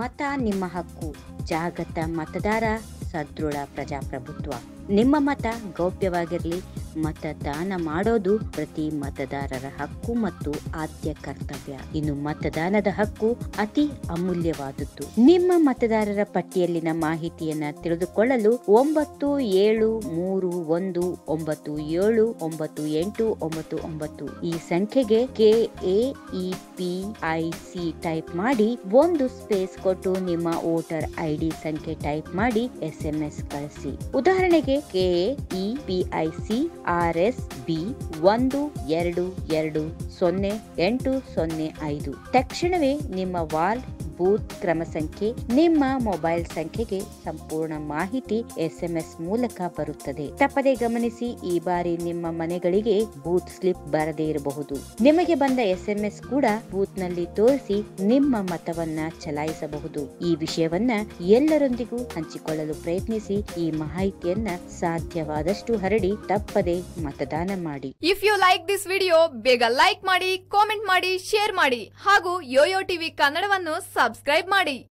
ಮತ ನಿಮ್ಮ ಹಕ್ಕು ಜಾಗತ ಮತದಾರ ಸದೃಢ ಪ್ರಜಾಪ್ರಭುತ್ವ ನಿಮ್ಮ ಮತ ಗೌಪ್ಯವಾಗಿರಲಿ ಮತದಾನ ಮಾಡೋದು ಪ್ರತಿ ಮತದಾರರ ಹಕ್ಕು ಮತ್ತು ಆದ್ಯ ಕರ್ತವ್ಯ ಇನ್ನು ಮತದಾನದ ಹಕ್ಕು ಅತಿ ಅಮೂಲ್ಯವಾದದ್ದು ನಿಮ್ಮ ಮತದಾರರ ಪಟ್ಟಿಯಲ್ಲಿನ ಮಾಹಿತಿಯನ್ನ ತಿಳಿದುಕೊಳ್ಳಲು ಒಂಬತ್ತು ಏಳು ಮೂರು ಒಂದು ಒಂಬತ್ತು ಏಳು ಒಂಬತ್ತು ಎಂಟು ಒಂಬತ್ತು ಒಂಬತ್ತು ಈ ಸಂಖ್ಯೆಗೆ K A E P I C type ಮಾಡಿ ಒಂದು ಸ್ಪೇಸ್ ಕೊಟ್ಟು ನಿಮ್ಮ ವೋಟರ್ ಐಡಿ ಸಂಖ್ಯೆ ಟೈಪ್ ಮಾಡಿ ಎಸ್ ಎಂ ಎಸ್ ಕಳಿಸಿ ಉದಾಹರಣೆಗೆ K E P I C R S B ಒಂದು ಎರಡು ಎರಡು ಸೊನ್ನೆ ಎಂಟು ಸೊನ್ನೆ ಐದು ತಕ್ಷಣವೇ ನಿಮ್ಮ ವಾಲ್ ಬೂತ್ ಕ್ರಮ ಸಂಖ್ಯೆ ನಿಮ್ಮ ಮೊಬೈಲ್ ಸಂಖ್ಯೆಗೆ ಸಂಪೂರ್ಣ ಮಾಹಿತಿ ಎಸ್ಎಂಎಸ್ ಮೂಲಕ ಬರುತ್ತದೆ ತಪ್ಪದೆ ಗಮನಿಸಿ ಈ ಬಾರಿ ನಿಮ್ಮ ಮನೆಗಳಿಗೆ ಬೂತ್ ಸ್ಲಿಪ್ ಬರದೇ ಇರಬಹುದು ನಿಮಗೆ ಬಂದ ಎಸ್ಎಂಎಸ್ ಕೂಡ ಬೂತ್ ನಲ್ಲಿ ತೋರಿಸಿ ನಿಮ್ಮ ಮತವನ್ನ ಚಲಾಯಿಸಬಹುದು ಈ ವಿಷಯವನ್ನ ಎಲ್ಲರೊಂದಿಗೂ ಹಂಚಿಕೊಳ್ಳಲು ಪ್ರಯತ್ನಿಸಿ ಈ ಮಾಹಿತಿಯನ್ನ ಸಾಧ್ಯವಾದಷ್ಟು ಹರಡಿ ತಪ್ಪದೆ ಮತದಾನ ಮಾಡಿ if you like this video ಬೇಗ ಲೈಕ್ ಮಾಡಿ ಕಾಮೆಂಟ್ ಮಾಡಿ ಶೇರ್ ಮಾಡಿ ಹಾಗೂ ಯೋಯೋ ಟಿವಿ ಕನ್ನಡವನ್ನು ಸಬ್ಸ್ಕ್ರೈಬ್ ಮಾಡಿ